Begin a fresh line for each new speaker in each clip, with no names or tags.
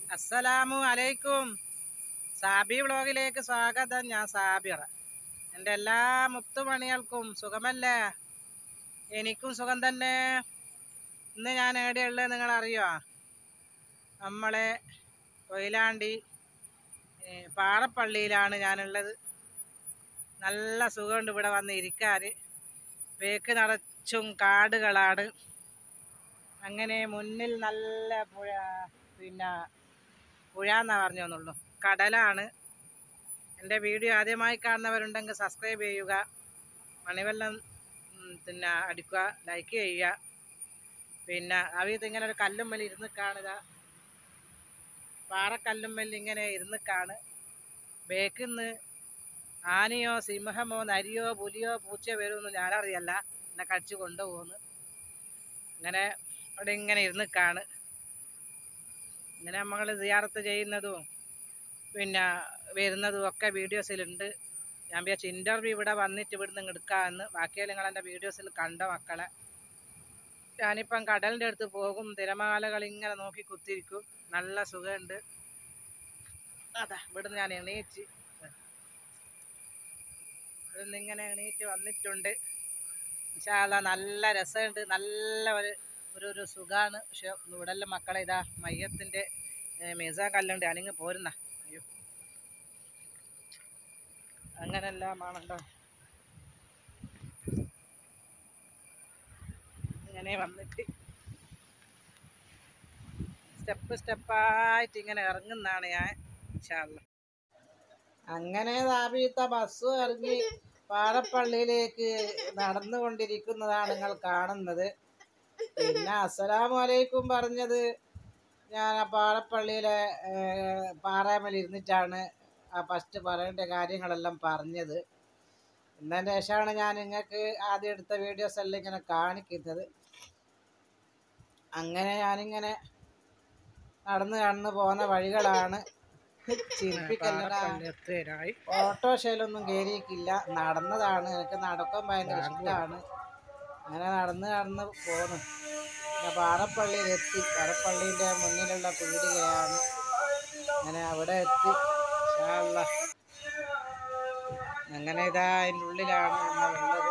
അസ്സലാമു അലൈക്കും സാബി വ്ളോഗിലേക്ക് സ്വാഗതം ഞാൻ സാബിറ എൻ്റെ എല്ലാ മുത്തുമണികൾക്കും സുഖമല്ലേ എനിക്കും സുഖം തന്നെ ഇന്ന് ഞാൻ എവിടെയുള്ളത് നിങ്ങൾ അറിയോ നമ്മളെ കൊയിലാണ്ടി ഏ, പാറപ്പള്ളിയിലാണ് ഞാനുള്ളത് നല്ല സുഖമുണ്ട് ഇവിടെ വന്ന് ഇരിക്കാൻ വേക്ക് നിറച്ചും കാടുകളാണ് അങ്ങനെ മുന്നിൽ നല്ല പുഴ പിന്നെ പുഴ എന്നാ പറഞ്ഞോന്നുള്ളൂ കടലാണ് എൻ്റെ വീഡിയോ ആദ്യമായി കാണുന്നവരുണ്ടെങ്കിൽ സബ്സ്ക്രൈബ് ചെയ്യുക മണിവെള്ളം ഉം, പിന്നെ അടിക്കുക ലൈക്ക് ചെയ്യുക പിന്നെ അവീത് ഇങ്ങനെ ഒരു കല്ലുമ്മൽ ഇരുന്ന് കാണുക പാറക്കല്ലുമ്മൽ ഇങ്ങനെ ഇരുന്ന് കാണ് ബേക്കിന്ന് ആനയോ സിംഹമോ നരിയോ പുലിയോ പൂച്ചയോ വരുമെന്ന് ഞാനറിയല്ല എന്നെ കടിച്ചു കൊണ്ടുപോകുന്നു അങ്ങനെ അവിടെ ഇങ്ങനെ ഇരുന്ന് കാണ് ഇങ്ങനെ നമ്മൾ സിയാറത്ത് ചെയ്യുന്നതും പിന്നെ വരുന്നതും ഒക്കെ വീഡിയോസിലുണ്ട് ഞാൻ വിചാരിച്ചു ഇൻ്റർവ്യൂ ഇവിടെ വന്നിട്ട് ഇവിടുന്ന് ഇങ്ങ് എടുക്കാമെന്ന് ബാക്കിയെല്ലാം നിങ്ങൾ എൻ്റെ വീഡിയോസിൽ കണ്ട മക്കളെ ഞാനിപ്പം കടലിൻ്റെ അടുത്ത് പോകും തിരമാലകൾ ഇങ്ങനെ നോക്കി കുത്തിരിക്കും നല്ല സുഖമുണ്ട് അതാ ഇവിടുന്ന് ഞാൻ എണീച്ച് ഇവിടുന്ന് ഇങ്ങനെ എണീറ്റ് വന്നിട്ടുണ്ട് ഇൻഷാല്ല നല്ല രസമുണ്ട് നല്ല ഒരു ഒരു ഒരു സുഖമാണ് പക്ഷെ ഇവിടെല്ലാം മക്കളെ ഇതാ മയ്യത്തിൻ്റെ മിസ കല്ലുണ്ട് അനിങ്ങ് പോരുന്ന അയ്യോ അങ്ങനെല്ലാമാണല്ലോ ഇങ്ങനെ വന്നിട്ട് സ്റ്റെപ്പ് സ്റ്റെപ്പായിട്ട് ഇങ്ങനെ ഇറങ്ങുന്നതാണ് ഞാൻ ഇൻഷാല്ല അങ്ങനെ താപീത്ത ബസ് ഇറങ്ങി പാറപ്പള്ളിയിലേക്ക് നടന്നുകൊണ്ടിരിക്കുന്നതാണ് നിങ്ങൾ കാണുന്നത് പിന്നെ അസ്സലാമു അലൈക്കും പറഞ്ഞത് ഞാൻ ആ പാറപ്പള്ളിയിലെ പാറയമേൽ ഇരുന്നിട്ടാണ് ആ ഫസ്റ്റ് പറയേണ്ട കാര്യങ്ങളെല്ലാം പറഞ്ഞത് എന്നതിന് ശേഷമാണ് ഞാൻ നിങ്ങൾക്ക് ആദ്യം എടുത്ത വീഡിയോസ് എല്ലാം ഇങ്ങനെ കാണിക്കുന്നത് അങ്ങനെ ഞാനിങ്ങനെ നടന്ന് നടന്ന് പോകുന്ന വഴികളാണ് ചിരിപ്പിക്കല്ലടാ ഓട്ടോഷയിലൊന്നും കയറിയിട്ടില്ല നടന്നതാണ് എനിക്ക് നടക്കാൻ ഭയങ്കര ഇഷ്ടമാണ് അങ്ങനെ നടന്ന് നടന്ന് പോന്നു പിന്നെ പാറപ്പള്ളിയിലെത്തി പാറപ്പള്ളീൻ്റെ മുന്നിലുള്ള പീടികയാണ് അങ്ങനെ അവിടെ എത്തി ഇൻഷാ അല്ലാ. അങ്ങനെ ഇതാ അതിൻ്റെ ഉള്ളിലാണ് നമ്മളുള്ളത്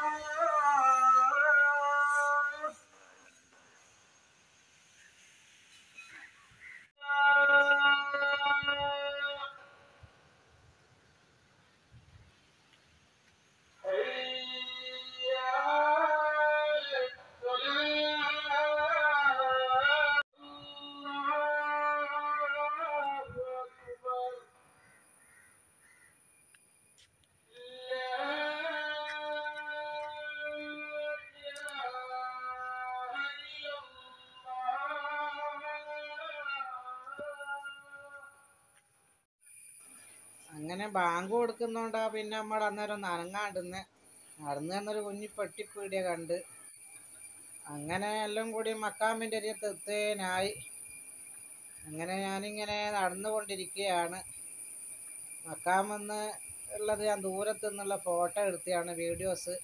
അങ്ങനെ ബാങ്ക് കൊടുക്കുന്നോണ്ടാ പിന്നെ നമ്മൾ അന്നേരം ഒന്ന് അനങ്ങാണ്ടിന്ന് നടന്നു തന്നൊരു കുഞ്ഞി പെട്ടിപ്പീടിയ കണ്ട് അങ്ങനെ എല്ലാം കൂടി മക്കാമിൻ്റെ അരിയത്ത് എത്തേനായി അങ്ങനെ ഞാനിങ്ങനെ നടന്നുകൊണ്ടിരിക്കുകയാണ് മക്കാമെന്ന് ഉള്ളത് ഞാൻ ദൂരത്തു നിന്നുള്ള ഫോട്ടോ എടുത്തതാണ് വീഡിയോസ്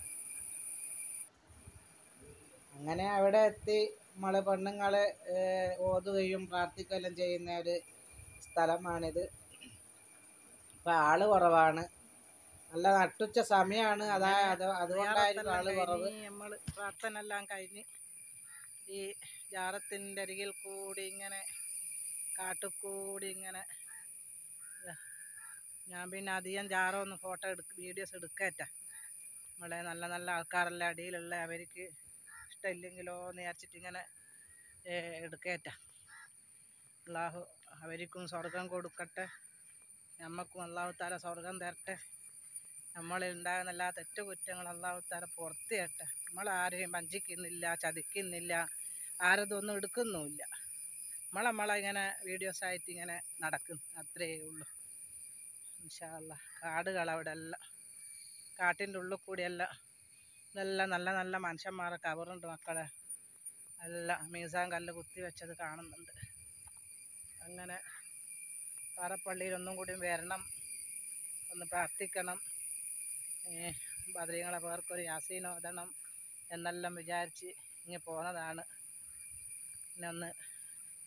അങ്ങനെ അവിടെ എത്തി നമ്മൾ പെണ്ണുങ്ങൾ ഓതുകയും പ്രാർത്ഥിക്കുകയെല്ലാം ചെയ്യുന്ന ഒരു സ്ഥലമാണിത് ഇപ്പം ആള് കുറവാണ് നല്ല നട്ടുച്ച സമയമാണ് അതായത് അതുകൊണ്ടായിരിക്കും ആള് കുറവ് നമ്മൾ പ്രാർത്ഥന എല്ലാം കഴിഞ്ഞ് ഈ ജാറത്തിൻ്റെ അരികിൽ കൂടി ഇങ്ങനെ കാട്ടുകൂടി ഇങ്ങനെ ഇതാ. ഞാൻ പിന്നെ അധികം ജാറൊന്നും ഫോട്ടോ എടുക്ക വീഡിയോസ് എടുക്കറ്റ നമ്മളെ നല്ല നല്ല ആൾക്കാരെല്ലാം അടിയിലുള്ള അവർക്ക് ഇഷ്ടമില്ലെങ്കിലോ എന്ന് വിചാരിച്ചിട്ട് ഇങ്ങനെ എടുക്കറ്റ അള്ളാഹു അവർക്കും സ്വർഗം കൊടുക്കട്ടെ നമ്മക്കും അള്ളാഹു താല സ്വർഗം തരട്ടെ നമ്മളിൽ ഉണ്ടാകുന്ന എല്ലാ തെറ്റുകുറ്റങ്ങൾ അള്ളാഹു താല പുറത്ത് തരട്ടെ നമ്മൾ ആരെയും വഞ്ചിക്കുന്നില്ല ചതിക്കുന്നില്ല ആരതൊന്നും എടുക്കുന്നുമില്ല നമ്മൾ നമ്മളെ ഇങ്ങനെ വീഡിയോസ് ആയിട്ട് ഇങ്ങനെ നടക്കുന്നു അത്രയേ ഉള്ളൂ ഇൻഷാല്ല കാടുകൾ അവിടെ എല്ലാം കാട്ടിൻ്റെ ഉള്ളിൽ കൂടിയെല്ലാം ഇതെല്ലാം നല്ല നല്ല മനുഷ്യന്മാരെ കവറുണ്ട് മക്കളെ നല്ല മീസാൻ കല്ല് കുത്തി വെച്ചത് കാണുന്നുണ്ട് അങ്ങനെ പാറപ്പള്ളിയിൽ ഒന്നും കൂടി വരണം ഒന്ന് പ്രാർത്ഥിക്കണം ബദ്രീങ്ങളെ പേർക്കൊരു യാസീൻ ഓതണം എന്നെല്ലാം വിചാരിച്ച് ഇങ്ങനെ പോന്നതാണ് പിന്നെ ഒന്ന്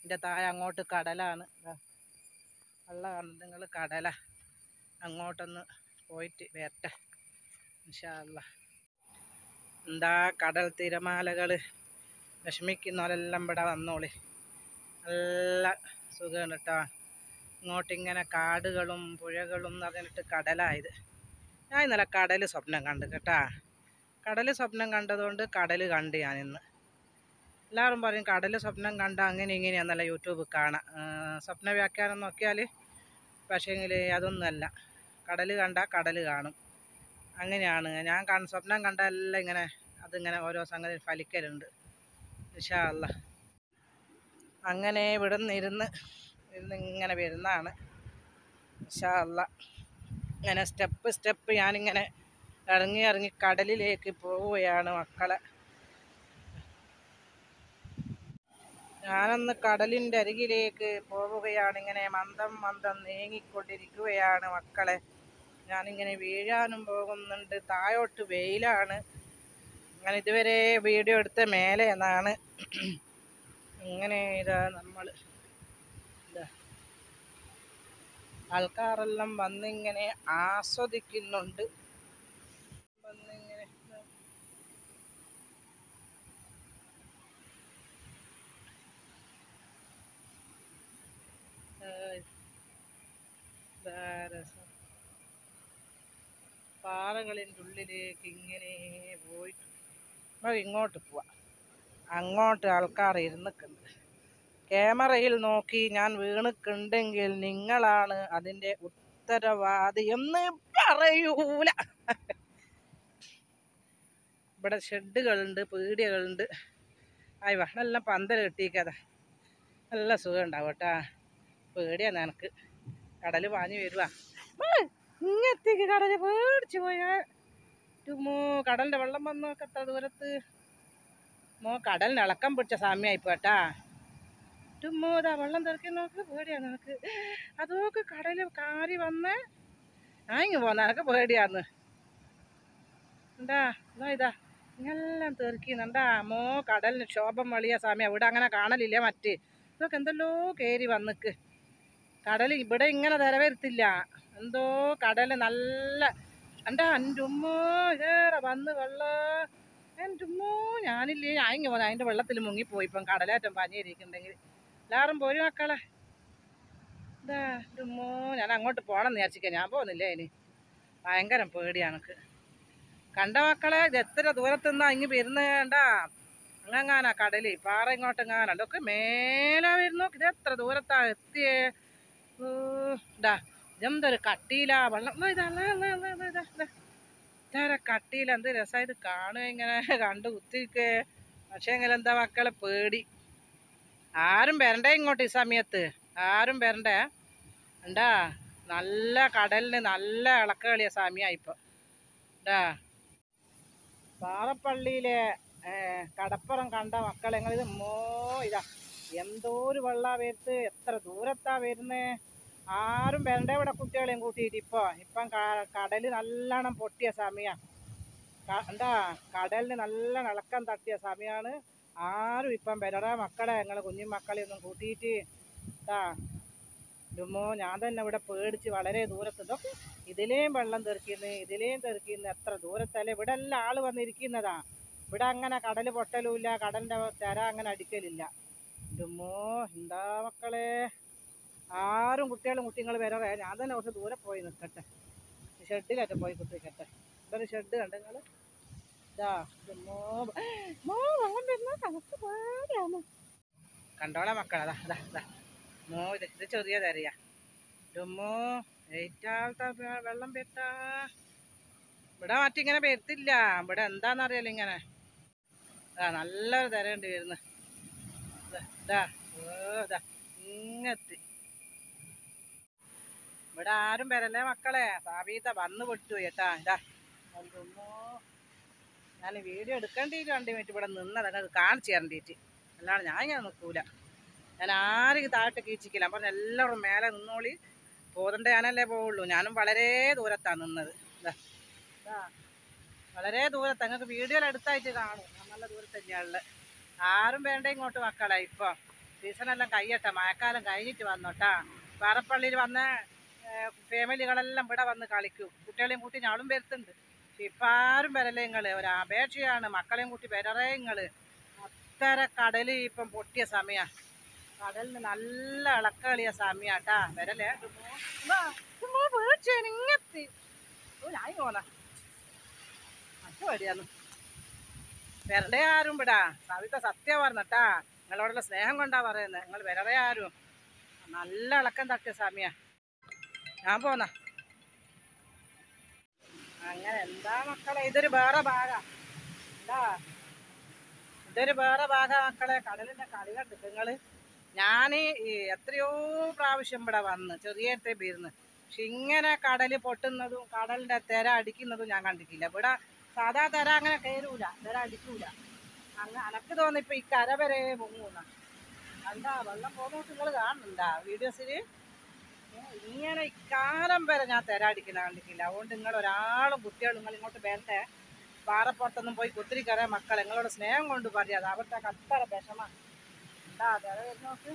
എൻ്റെ താഴെ അങ്ങോട്ട് കടലാണ് ദാ. വെള്ളം കണ്ടു നിങ്ങൾ കടല അങ്ങോട്ടൊന്ന് പോയിട്ട് വരട്ടെ ഇൻഷാല്ല എന്താ കടൽ തിരമാലകൾ വിഷമിക്കുന്നവരെല്ലാം ഇവിടെ വന്നോളി നല്ല സുഖമാണ് കേട്ടോ ഇങ്ങോട്ടിങ്ങനെ കാടുകളും പുഴകളും നിറഞ്ഞിട്ട് കടലായത് ഞാൻ ഇന്നലെ കടൽ സ്വപ്നം കണ്ടു കേട്ടാ കടൽ സ്വപ്നം കണ്ടതുകൊണ്ട് കടൽ കണ്ട് ഞാൻ ഇന്ന് എല്ലാവരും പറയും കടൽ സ്വപ്നം കണ്ട അങ്ങനെ ഇങ്ങനെയാന്നല്ല യൂട്യൂബ് കാണാം ആ, സ്വപ്ന വ്യാഖ്യാനം നോക്കിയാൽ പക്ഷേങ്കിൽ അതൊന്നുമല്ല കടൽ കണ്ട കടൽ കാണും അങ്ങനെയാണ് ഞാൻ കാണും സ്വപ്നം കണ്ടല്ല ഇങ്ങനെ അതിങ്ങനെ ഓരോ സംഗതി ഫലിക്കലുണ്ട് ഇൻഷാ അല്ലാ അങ്ങനെ ഇവിടെ നിന്ന് ഇരുന്ന് ഇരുന്ന് ഇങ്ങനെ വരുന്നതാണ് ഇൻഷാ അല്ലാ ഇങ്ങനെ സ്റ്റെപ്പ് സ്റ്റെപ്പ് ഞാനിങ്ങനെ ഇറങ്ങി ഇറങ്ങി കടലിലേക്ക് പോവുകയാണ് മക്കളെ ഞാനൊന്ന് കടലിൻ്റെ അരികിലേക്ക് പോവുകയാണ് ഇങ്ങനെ മന്ദം മന്ദം നീങ്ങിക്കൊണ്ടിരിക്കുകയാണ് മക്കളെ ഞാനിങ്ങനെ വീഴാനും പോകുന്നുണ്ട് താഴോട്ട് വെയിലാണ് ഞാൻ ഇതുവരെ വീഡിയോ എടുത്ത മേലെ എന്നാണ് ഇങ്ങനെ ഇതാ നമ്മൾ ഇതാ ആൾക്കാരെല്ലാം വന്നിങ്ങനെ ആസ്വദിക്കുന്നുണ്ട് വന്നിങ്ങനെ ഇതാ. ഏയ്. ഇതാ രസം. പാറകളിൻ്റെ ഉള്ളിലേക്ക് ഇങ്ങനെ പോയിട്ട് നമുക്ക് ഇങ്ങോട്ട് പോവാം അങ്ങോട്ട് ആൾക്കാർ ഇരുന്നിട്ടുണ്ട് ക്യാമറയിൽ നോക്കി ഞാൻ വീണിക്കുണ്ടെങ്കിൽ നിങ്ങളാണ് അതിൻ്റെ ഉത്തരവാദി എന്ന് പറയൂല ഇവിടെ ഷെഡുകളുണ്ട് പീടികകളുണ്ട് ആയി വാ നല്ല പന്തൽ കെട്ടിക്കതാ നല്ല സുഖം ഉണ്ടാവും കേട്ടാ പേടിയാണ് എനക്ക് കടൽ പാഞ്ഞു വരുവാ ഇങ്ങത്തേക്ക് കടല് പേടിച്ചു പോയാ മോ കടലിന്റെ വെള്ളം വന്നു നോക്കത്ത ദൂരത്ത് മോ കടലിന് ഇളക്കം പിടിച്ച സമയമായിപ്പോ കേട്ടാ ടുമ്മോ ഇതാ വെള്ളം തിറക്കി നോക്ക് പേടിയാന്ന് നിനക്ക് അതൊക്കെ കടല് കാരി വന്ന് ആ ഇങ്ങ് പോന്ന എനക്ക് പേടിയാന്ന് എന്താ ഇതാ ഇതാ ഇങ്ങെല്ലാം തെറിക്കുന്നുണ്ടാ മോ കടലിന് ക്ഷോഭം വളിയ സമയം ഇവിടെ അങ്ങനെ കാണലില്ലേ മറ്റ് ഇതൊക്കെ എന്തല്ലോ കയറി വന്നിക്ക് കടൽ ഇവിടെ ഇങ്ങനെ തരവരുത്തില്ല എന്തോ കടൽ നല്ല എൻ്റെ എൻ്റെ ഉമ്മോ ഇതേറെ വന്ന് വെള്ളം എൻ്റെ ഉമ്മോ ഞാനില്ലേ ഞാൻ ഇങ്ങനെ പോന്നെ അതിൻ്റെ വെള്ളത്തിൽ മുങ്ങിപ്പോയി ഇപ്പം കടലേറ്റം പനിയിരിക്കുന്നുണ്ടെങ്കിൽ എല്ലാവരും പോരി മക്കളെ ഇതാ എൻ്റെ ഉമ്മോ ഞാൻ അങ്ങോട്ട് പോകണം വിചാരിച്ചിക്ക ഞാൻ പോകുന്നില്ലേ ഇനി ഭയങ്കര പേടിയാണ് എനിക്ക് കണ്ട മക്കളെ ഇത് എത്ര ദൂരത്തുനിന്നാ ഇങ്ങ് വരുന്നത് കണ്ട അങ്ങാനാ കടല് പാറ ഇങ്ങോട്ട് എങ്ങാനാ ഇതൊക്കെ മേലെ വരുന്നു ഇത് എത്ര ദൂരത്താ എത്തിയേ ഓ, ഇതാ ഇതെന്തൊരു കട്ടിയിലാ വെള്ളം ദാ ഇതാ, ഇതാ, ഇതാ, ഇതാ, ഇതാ, ഇതാ, ഇതാ. ഇതാരാ കട്ടിയില എന്ത് രസമായത് കാണുക ഇങ്ങനെ കണ്ടു കുത്തിരിക്കേ പക്ഷേ എങ്ങനെ എന്താ മക്കളെ പേടി ആരും വരണ്ടേ ഇങ്ങോട്ട് ഈ സമയത്ത് ആരും വരണ്ടേ ഉണ്ടാ നല്ല കടലിന് നല്ല ഇളക്കളിയ സമയമായി ഇപ്പൊ ഉണ്ടാ പാറപ്പള്ളിയിലെ ഏ, കടപ്പുറം കണ്ട മക്കളെ ഞങ്ങളിത് മോ ഇതാ എന്തോ ഒരു വെള്ളാ വരുത്ത് എത്ര ദൂരത്താ വരുന്നേ ആരും വരണ്ടേ ഇവിടെ കുട്ടികളെയും കൂട്ടിയിട്ട് ഇപ്പൊ ഇപ്പം ക- കടല് നല്ലോണം പൊട്ടിയ സമയം എന്താ കടലിന് നല്ല ഇളക്കം തട്ടിയ സമയമാണ് ആരും ഇപ്പം വരടാ മക്കളെ ഞങ്ങളെ കുഞ്ഞു മക്കളെ ഒന്നും കൂട്ടിയിട്ട് എന്താ ഇതുമോ ഞാൻ തന്നെ ഇവിടെ പേടിച്ച് വളരെ ദൂരത്ത് ഇതൊക്കെ ഇതിലേയും വെള്ളം തെറിക്കുന്നു ഇതിലേയും തെറിക്കുന്നു എത്ര ദൂരത്തല്ലേ ഇവിടെ എല്ലാം ആള് വന്നിരിക്കുന്നതാ ഇവിടെ അങ്ങനെ കടൽ പൊട്ടലുമില്ല കടലിൻ്റെ തിര അങ്ങനെ അടിക്കലില്ല ഇതുമോ എന്താ മക്കളെ ആരും കുട്ടികളും കുട്ടികൾ വരവേ ഞാൻ തന്നെ കുറച്ച് ദൂരെ പോയി നിൽക്കട്ടെ ഷെഡിലൊക്കെ പോയി കുത്തിക്കട്ടെ ഇതൊരു ഷെഡ് കണ്ടു നിങ്ങൾ ഇതാ ഇതുമോ മോ വെള്ളം വരുന്ന തണുത്ത് പേടിയാണ് കണ്ടോളാം മക്കളെ അതാ അതാ അതാ മോ ഇത് ഇത് ചെറിയ തരയാ ഇതുമോ ഏറ്റവും വെള്ളം പെട്ടാ ഇവിടെ മറ്റിങ്ങനെ പെരുത്തില്ല ഇവിടെ എന്താണെന്നറിയാലോ ഇങ്ങനെ ആ നല്ലൊരു തരയുണ്ട് വരുന്നു ഇതാ ഓ ഇതാ ഇങ്ങെത്തി ഇവിടെ ആരും വരല്ലേ മക്കളെ സാബീത വന്ന് പൊട്ടു കേട്ടാ ഇതാ അതൊന്നോ ഞാൻ വീഡിയോ എടുക്കേണ്ടിയിട്ട് രണ്ട് മിനിറ്റ് ഇവിടെ നിന്നത് നിങ്ങൾക്ക് കാണിച്ചു തരണ്ടിയിട്ട് അല്ലാണ്ട് ഞാൻ ഇങ്ങനെ നിൽക്കൂല ഞാൻ ആരും താഴോട്ട് കീച്ചിക്കില്ല പറഞ്ഞ എല്ലാവരും മേലെ നിന്നോളി പോതണ്ട ഞാനല്ലേ പോവുള്ളൂ ഞാനും വളരെ ദൂരത്താണ് നിന്നത് ഇതാ ഇതാ വളരെ ദൂരത്ത് നിങ്ങൾക്ക് വീഡിയോയിൽ അടുത്തായിട്ട് കാണും ഞാൻ നല്ല ദൂരത്ത് തന്നെയാണുള്ളത് ആരും വേണ്ട ഇങ്ങോട്ട് മക്കളെ ഇപ്പം സീസണെല്ലാം കഴിയട്ടെ മഴക്കാലം കഴിഞ്ഞിട്ട് വന്നോട്ടാ പാറപ്പള്ളിയിൽ വന്ന ഫാമിലികളെല്ലാം ഇവിടെ വന്ന് കളിക്കും കുട്ടികളെയും കൂട്ടി ഞാളും വരുത്തുണ്ട് പക്ഷെ ഇപ്പം ആരും വരല്ലേ നിങ്ങൾ ഒരു അപേക്ഷയാണ് മക്കളെയും കൂട്ടി വരറേ നിങ്ങൾ അത്തര കടൽ ഇപ്പം പൊട്ടിയ സമയമാണ് കടലിന് നല്ല ഇളക്കളിയ സമയാട്ടാ വരല്ലേ ഇങ്ങത്തി ഞാൻ പോന്ന അത് പേടിയാന്ന് വെറുതെ ആരും വിടാ സവിത സത്യം പറഞ്ഞട്ടാ നിങ്ങളോടുള്ള സ്നേഹം കൊണ്ടാ പറയുന്നത് നിങ്ങൾ വെറുതെ ആരും നല്ല ഇളക്കം തട്ടിയ സമയ ഞാൻ പോന്ന അങ്ങനെ എന്താ മക്കളെ ഇതൊരു വേറെ ഭാഗ എന്താ ഇതൊരു വേറെ ഭാഗ മക്കളെ കടലിന്റെ കളി കണ്ടു നിങ്ങള് ഞാൻ എത്രയോ പ്രാവശ്യം ഇവിടെ വന്ന് ചെറിയ ബീർന്ന് പക്ഷെ ഇങ്ങനെ കടല് പൊട്ടുന്നതും കടലിന്റെ തിര അടിക്കുന്നതും ഞാൻ കണ്ടിട്ടില്ല ഇവിടെ സാധാ തിര അങ്ങനെ കയറൂല തിര അടിക്കൂല അങ്ങ് അനക്ക് തോന്നി ഇപ്പൊ ഈ കര വരെ പൊങ്ങൂന്ന എന്താ വെള്ളം പോകുന്നത് നിങ്ങൾ കാണുന്നുണ്ടാ വീഡിയോസില് ഇങ്ങനെ ഇക്കാലം വരെ ഞാൻ തിര അടിക്കുന്ന കണ്ടിട്ടില്ല അതുകൊണ്ട് നിങ്ങൾ ഒരാളും കുട്ടികളും നിങ്ങൾ ഇങ്ങോട്ട് വരട്ടെ പാറപ്പുറത്തൊന്നും പോയി കുത്തിരി കയറിയ മക്കൾ നിങ്ങളോട് സ്നേഹം കൊണ്ട് പറയാതെ അവിടുത്തെ അത്ര വിഷമ എന്താ തിര വരുന്നോക്ക്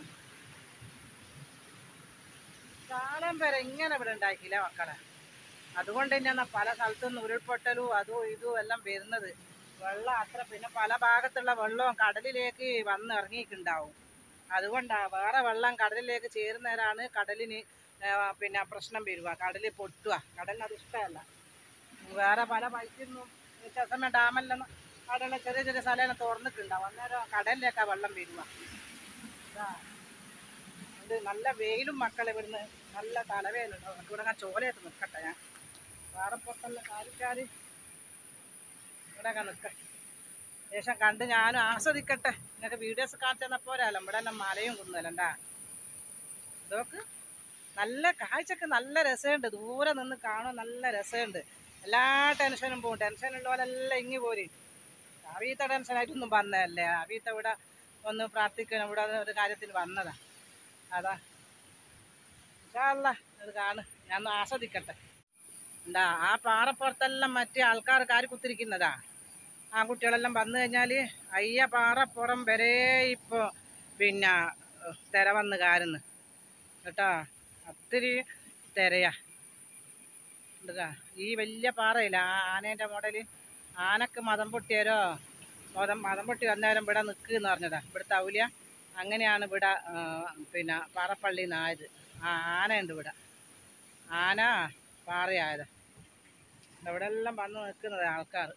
കാലം വരെ ഇങ്ങനെ ഇവിടെ ഉണ്ടാക്കിയില്ല മക്കളെ അതുകൊണ്ട് തന്നെയാണ് പല സ്ഥലത്തുനിന്ന് ഉരുൾപൊട്ടലും അതും ഇതും എല്ലാം വരുന്നത് വെള്ളം അത്ര പിന്നെ പല ഭാഗത്തുള്ള വെള്ളവും കടലിലേക്ക് വന്ന് ഇറങ്ങിയിട്ടുണ്ടാവും അതുകൊണ്ടാ വേറെ വെള്ളം കടലിലേക്ക് ചേരുന്നവരാണ് കടലിന് ആ, പിന്നെ പ്രശ്നം വരിക കടൽ പൊട്ടുക കടലിന് അത് ഇഷ്ടമല്ല വേറെ പല പൈസയൊന്നും ചെസമ ഡാമെല്ലാം കടലിലെ ചെറിയ ചെറിയ സ്ഥലം തുറന്നിട്ടുണ്ടാവും അന്നേരം കടലിലേക്കാ വെള്ളം വരിക ഇതാ. ഇത് നല്ല വെയിലും മക്കളെ ഇവിടുന്ന് നല്ല തലവേലുണ്ടോ നമുക്ക് ഇവിടെ ഞാൻ ചോലയായിട്ട് നിൽക്കട്ടെ ഞാൻ വേറെ പുറത്തുള്ള കാലിക്കാര് ഇവിടെ ഒക്കെ നിൽക്കട്ടെ ശേഷം കണ്ട് ഞാനും ആസ്വദിക്കട്ടെ നിങ്ങൾക്ക് വീഡിയോസ് കാണിച്ചു തന്ന പോരാല്ലോ ഇവിടെ എല്ലാം മലയും കുന്നല്ലണ്ടാ ഇതൊക്കെ നല്ല കാഴ്ചക്ക് നല്ല രസമുണ്ട് ദൂരെ നിന്ന് കാണാൻ നല്ല രസമുണ്ട് എല്ലാ ടെൻഷനും പോകും ടെൻഷൻ ഉള്ളവരെല്ലാം ഇങ്ങി പോര് അവീത്ത ടെൻഷനായിട്ടൊന്നും വന്നതല്ലേ അവീത്ത ഇവിടെ ഒന്ന് പ്രാർത്ഥിക്കണം ഇവിടെ ഒരു കാര്യത്തിന് വന്നതാ അതാ ഇൻഷാല്ല അത് കാണ് ഞാൻ ഒന്ന് ആസ്വദിക്കട്ടെ എന്താ ആ പാറപ്പുറത്തെല്ലാം മറ്റേ ആൾക്കാർ കാര് കുത്തിരിക്കുന്നതാ ആ കുട്ടികളെല്ലാം വന്നു കഴിഞ്ഞാൽ അയ്യ പാറപ്പുറം വരെ ഇപ്പോൾ പിന്നെ ഏഹ്, തിര വന്ന് കാരുന്ന് കേട്ടോ ഒത്തിരി തിരയാ എന്താ ഈ വലിയ പാറയില്ല ആ ആനേൻ്റെ മോഡല് ആനക്ക് മതം പൊട്ടിയാരോ മതം മതം പൊട്ടി വന്നേരം ഇവിടെ നിൽക്കുക എന്ന് പറഞ്ഞതാ ഇവിടുത്തെ ഔലിയ അങ്ങനെയാണ് ഇവിടെ ആ, പിന്നെ പാറപ്പള്ളി നായത് ആ ആനയുണ്ട് ഇവിടെ ആന പാറയായത് ഇവിടെ എല്ലാം വന്ന് നിൽക്കുന്നത് ആൾക്കാർ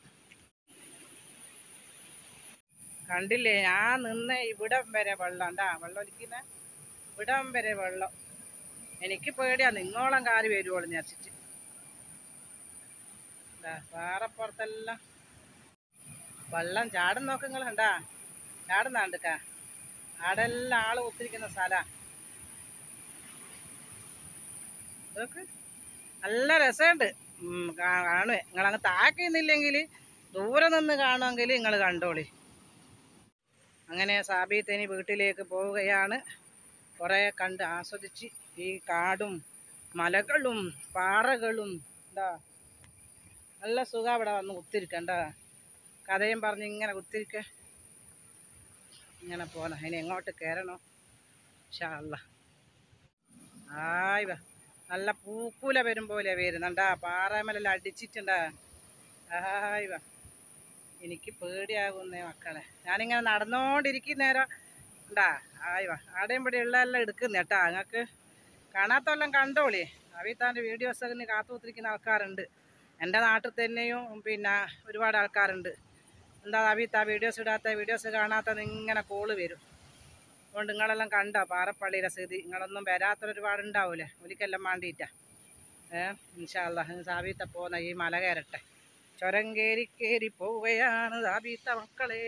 കണ്ടില്ലേ ഞാൻ നിന്ന് ഇവിടം വരെ വെള്ളം ഉണ്ടാ വെള്ളം ഒലിക്കുന്ന ഇവിടം വരെ വെള്ളം എനിക്ക് പേടിയാ നിങ്ങളോളം കാര് വരുവോളൂ വിചാരിച്ചിട്ട് ദാ പാറപ്പുറത്തെല്ലാം വെള്ളം ചാടും നോക്ക് നിങ്ങൾ കണ്ടാ ചാടുന്നാണ്ടിക്കാ ആടെല്ലാം ആള് ഒത്തിരിക്കുന്ന സ്ഥലാ നോക്ക് നല്ല രസമുണ്ട് ഉം, കാ- കാണുവേ നിങ്ങളങ്ങ് താക്കുന്നില്ലെങ്കിൽ ദൂരെ നിന്ന് കാണുമെങ്കിൽ നിങ്ങൾ കണ്ടോളി അങ്ങനെ സാബീത്തനി വീട്ടിലേക്ക് പോവുകയാണ് കുറേ കണ്ട് ആസ്വദിച്ച് ഈ കാടും മലകളും പാറകളും എന്താ നല്ല സുഖം അവിടെ വന്ന് കുത്തിരിക്കണ്ട കഥയും പറഞ്ഞ് ഇങ്ങനെ കുത്തിരിക്ക ഇങ്ങനെ പോന്ന അതിന് എങ്ങോട്ട് കയറണോ ഷാല്ല ആയി വാ നല്ല പൂക്കൂല വരും പോലെ വരുന്നുണ്ടാ പാറമലെല്ലാം അടിച്ചിട്ടുണ്ടാ ആയി വാ എനിക്ക് പേടിയാകുന്നേ മക്കളെ ഞാനിങ്ങനെ നടന്നുകൊണ്ടിരിക്കുന്നേരം ഉണ്ടാ ആയി വാ ആടെയും ഇവിടെ ഉള്ളതെല്ലാം എടുക്കുന്ന കേട്ടാ നിങ്ങൾക്ക് കാണാത്തെല്ലാം കണ്ടോളി അവീത്താൻ്റെ വീഡിയോസ് കാത്തു കുത്തിരിക്കുന്ന ആൾക്കാരുണ്ട് എൻ്റെ നാട്ടിൽ തന്നെയും പിന്നെ ഒരുപാട് ആൾക്കാരുണ്ട് എന്താ അവീത്ത വീഡിയോസ് ഇടാത്ത വീഡിയോസ് കാണാത്ത ഇങ്ങനെ കോള് വരും അതുകൊണ്ട് നിങ്ങളെല്ലാം കണ്ടോ പാറപ്പള്ളിയിലെ സ്ഥിതി നിങ്ങളൊന്നും വരാത്തൊരു ഒരുപാട് ഉണ്ടാവൂലേ ഒലിക്കെല്ലാം വേണ്ടിയിട്ടാ ഏ ഇൻഷാല്ല സാബീത്ത പോന്ന ഈ മല കയറട്ടെ ചുരം കയറി കയറി പോവുകയാണ് സാബീത്ത മക്കളെ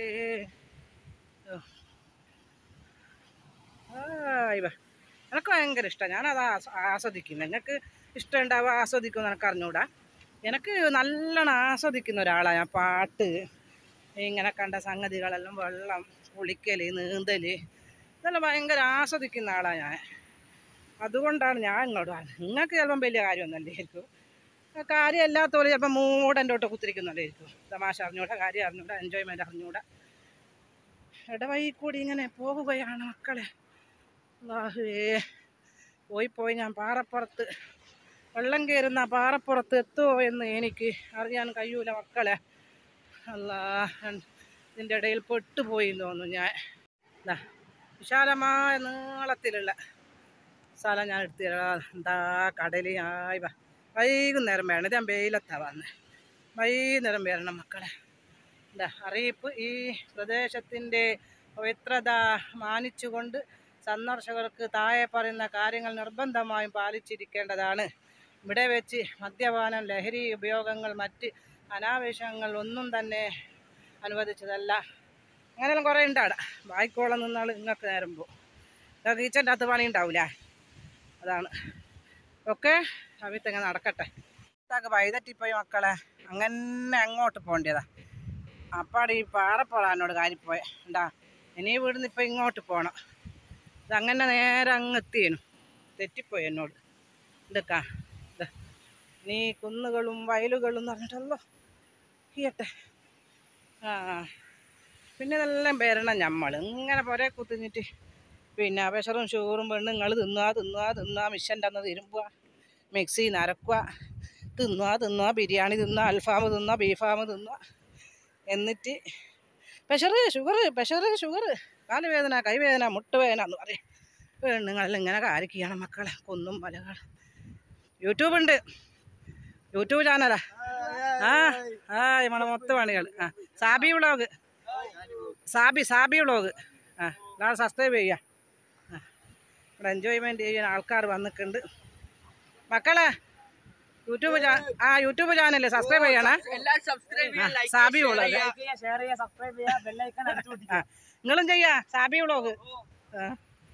ആയിവ എനിക്ക് ഭയങ്കര ഇഷ്ടമാണ് ഞാനത് ആസ്- ആസ്വദിക്കും നിങ്ങൾക്ക് ഇഷ്ടം ഉണ്ടാവുക ആസ്വദിക്കും എനിക്ക് അറിഞ്ഞൂടാ എനിക്ക് നല്ലോണം ആസ്വദിക്കുന്ന ഒരാളാണ് ഞാൻ പാട്ട് ഇങ്ങനെ കണ്ട സംഗതികളെല്ലാം വെള്ളം കുളിക്കൽ നീന്തൽ ഇതെല്ലാം ഭയങ്കര ആസ്വദിക്കുന്ന ആളാണ് ഞാൻ അതുകൊണ്ടാണ് ഞാൻ ഇങ്ങോട്ട് പറഞ്ഞത് നിങ്ങൾക്ക് ചിലപ്പം വലിയ കാര്യമൊന്നുമല്ലായിരിക്കും കാര്യം അല്ലാത്തവർ ചിലപ്പോൾ മൂടൻ്റെ തൊട്ട് കുത്തിരിക്കുന്നുണ്ടായിരിക്കും തമാശ അറിഞ്ഞൂടാ കാര്യം അറിഞ്ഞൂടാ എൻജോയ്മെൻ്റ് അറിഞ്ഞൂടാ ഇടവഴി കൂടി ഇങ്ങനെ പോകുകയാണ് മക്കളെ അല്ലാഹുവേ പോയി പോയി ഞാൻ പാറപ്പുറത്ത് വെള്ളം കയറുന്ന ആ പാറപ്പുറത്ത് എത്തുമോ എന്ന് എനിക്ക് അറിയാൻ കഴിയൂല മക്കളെ അല്ലാ ഇതിൻ്റെ ഇടയിൽ പെട്ടുപോയി എന്ന് തോന്നുന്നു ഞാൻ ദാ വിശാലമായ നീളത്തിലുള്ള സ്ഥലം ഞാൻ എടുത്തു തരാം എന്താ കടൽ ആയി വാ വൈകുന്നേരം വേണം ഇത് ഞാൻ വെയിലത്താ വന്ന് വൈകുന്നേരം വരണം മക്കളെ എന്താ അറിയിപ്പ് ഈ പ്രദേശത്തിൻ്റെ പവിത്രത മാനിച്ചുകൊണ്ട് സന്ദർശകർക്ക് താഴെ പറയുന്ന കാര്യങ്ങൾ നിർബന്ധമായും പാലിച്ചിരിക്കേണ്ടതാണ് ഇവിടെ വെച്ച് മദ്യപാനം ലഹരി ഉപയോഗങ്ങൾ മറ്റ് അനാവശ്യങ്ങൾ ഒന്നും തന്നെ അനുവദിച്ചതല്ല അങ്ങനെയെല്ലാം കുറേ ഉണ്ട് അവിടെ വായിക്കോളം നിന്നാൾ നിങ്ങൾക്ക് നേരം പോകും കിച്ചൻ്റെ അകത്ത് പണി ഉണ്ടാവില്ല അതാണ് ഒക്കെ സമയത്ത് ഇങ്ങനെ നടക്കട്ടെ ഇതൊക്കെ വൈതട്ടിപ്പോയി മക്കളെ അങ്ങനെ അങ്ങോട്ട് പോകേണ്ടതാ അപ്പാടെ ഈ പാറപ്പോളാനോട് കാര്യപ്പോയ ഉണ്ടാ ഇനി ഇവിടുന്ന് ഇപ്പം ഇങ്ങോട്ട് പോകണം ഇതങ്ങനെ നേരെ അങ്ങ് എത്തിയേനു തെറ്റിപ്പോയി എന്നോട് ഇതൊക്കെ ഇത് നീ കുന്നുകളും വയലുകളും എന്ന് പറഞ്ഞിട്ടല്ലോ ചെയ്യട്ടെ ആ പിന്നെ ഇതെല്ലാം വരണം ഞമ്മൾ ഇങ്ങനെ പുരേ കുത്തിഞ്ഞിട്ട് പിന്നെ പ്രഷറും ഷുഗറും പെണ്ണുങ്ങൾ തിന്നുക തിന്നുക തിന്നുക മിഷൻ്റെ അന്ന് തിരുമ്പുക മിക്സി നരക്കുക തിന്നുക തിന്നുക ബിരിയാണി തിന്നുക അൽഫാം തിന്നുക ബീഫാം തിന്നുക എന്നിട്ട് പ്രഷർ ഷുഗർ പ്രഷർ ഷുഗർ കാലുവേദന കൈവേദന മുട്ടുവേദന എന്ന് പറയും പെണ്ണുങ്ങളെല്ലാം ഇങ്ങനെ കാര്യമാണ് മക്കളെ കൊന്നും മലകൾ യൂട്യൂബ് ഉണ്ട് യൂട്യൂബ് ചാനലാ ആ ആ നമ്മളെ മൊത്തം പണികൾ ആ സാബി വ്ളോഗ് സാബി സാബി വ്ളോഗ് ആ നാളെ സബ്സ്ക്രൈബ് ചെയ്യാം ആ ഇവിടെ എൻജോയ്മെൻറ്റ് ചെയ്യാൻ ആൾക്കാർ വന്നിട്ടുണ്ട് മക്കളെ യൂട്യൂബ് ചാ ആ യൂട്യൂബ് ചാനൽ സബ്സ്ക്രൈബ് ചെയ്യണേ
എല്ലാവരും സബ്സ്ക്രൈബ്
ആ, സാബി വ്ളോഗ്
ഷെയർ ചെയ്യുക സബ്സ്ക്രൈബ് ചെയ്യുക ബെല്ലൈക്കൺ അടിച്ചു
ആ നിങ്ങളും ചെയ്യാ സാബി വ്ളോഗ് ആ.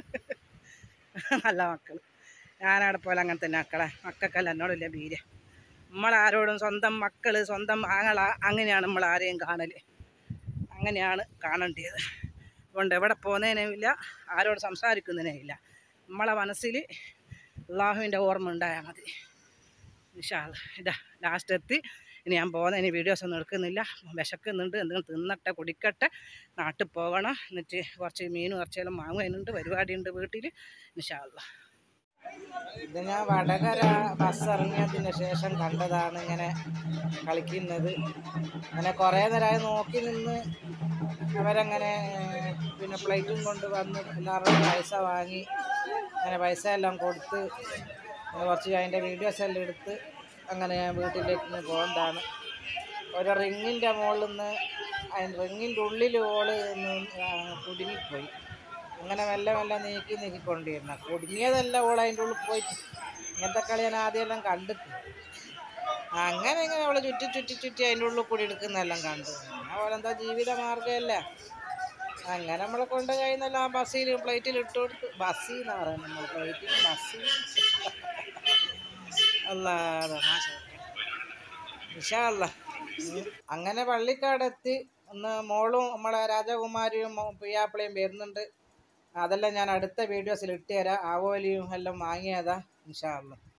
നല്ല മക്കൾ ഞാനവിടെ പോലെ അങ്ങനെ തന്നെ മക്കളെ മക്കൾക്കല്ല എന്നോടില്ല ബീര നമ്മളാരോടും സ്വന്തം മക്കൾ സ്വന്തം ആങ്ങള അങ്ങനെയാണ് നമ്മൾ ആരെയും കാണൽ അങ്ങനെയാണ് കാണേണ്ടത് അതുകൊണ്ട് എവിടെ പോകുന്നതിനുമില്ല ആരോട് സംസാരിക്കുന്നതിനുമില്ല നമ്മളെ മനസ്സിൽ അള്ളാഹുവിൻ്റെ ഓർമ്മ ഉണ്ടായാൽ മതി വിശാല ഇതാ ലാസ്റ്റ് എത്തി ഇനി ഞാൻ പോകുന്ന ഇനി വീഡിയോസ് ഒന്നും എടുക്കുന്നില്ല വിശക്കുന്നുണ്ട് എന്തെങ്കിലും തിന്നട്ടെ കുടിക്കട്ടെ നാട്ടിൽ പോകണം എന്നിട്ട് കുറച്ച് മീനും ഇറച്ചിയെല്ലാം വാങ്ങുന്നുണ്ട് പരിപാടിയുണ്ട് വീട്ടിൽ വിശാല ഇത് ഞാൻ വടകര ബസ് ഇറങ്ങിയതിന് ശേഷം കണ്ടതാണ് ഇങ്ങനെ കളിക്കുന്നത് അങ്ങനെ കുറേ നേരമായി നോക്കി നിന്ന് അവരങ്ങനെ ഏഹ്, പിന്നെ പ്ലേറ്റും കൊണ്ട് വന്ന് എല്ലാവരുടെയും പൈസ വാങ്ങി അങ്ങനെ പൈസ എല്ലാം കൊടുത്ത് അങ്ങനെ കുറച്ച് അതിൻ്റെ വീഡിയോസ് എല്ലാം എടുത്ത് അങ്ങനെ ഞാൻ വീട്ടിലേക്ക് ഇങ്ങ് പോകുന്നതാണ് ഒരു റിങ്ങിൻ്റെ മുകളിൽ നിന്ന് അതിന് റിങ്ങിൻ്റെ ഉള്ളിൽ ഓള് ഒന്ന് ആ, കുടുങ്ങിപ്പോയി അങ്ങനെ മെല്ലെ മെല്ലെ നീക്കി നീക്കിക്കൊണ്ടിരുന്ന കുടുങ്ങിയതല്ല ഓൾ അതിൻ്റെ ഉള്ളിൽ പോയിട്ട് ഇങ്ങനത്തെ കളി ഞാൻ ആദ്യമെല്ലാം കണ്ടിട്ട് അങ്ങനെ ഇങ്ങനെ അവളെ ചുറ്റി ചുറ്റി ചുറ്റി അതിൻ്റെ ഉള്ളിൽ കൂടി എടുക്കുന്നതെല്ലാം കണ്ടു അവളെന്താ ജീവിത മാർഗ്ഗമല്ലേ അങ്ങനെ നമ്മളെ കൊണ്ട് കഴിയുന്നല്ലോ ആ ബസ്സിൽ പ്ലേറ്റിൽ ഇട്ട് കൊടുത്ത് ബസ്സിൽ എന്ന് പറയുന്നത് നമ്മൾ പ്ലേറ്റിൽ ബസ്സിൽ അല്ലാതെ വിശാല അങ്ങനെ പള്ളിക്കാടെത്തി ഒന്ന് മോളും നമ്മളെ രാജകുമാരിയും മോ- പിയാപ്പിളയും വരുന്നുണ്ട് അതെല്ലാം ഞാൻ അടുത്ത വീഡിയോസിൽ ഇട്ട് തരാം ആവോലിയും എല്ലാം വാങ്ങിയതാ ഇൻഷാല്ല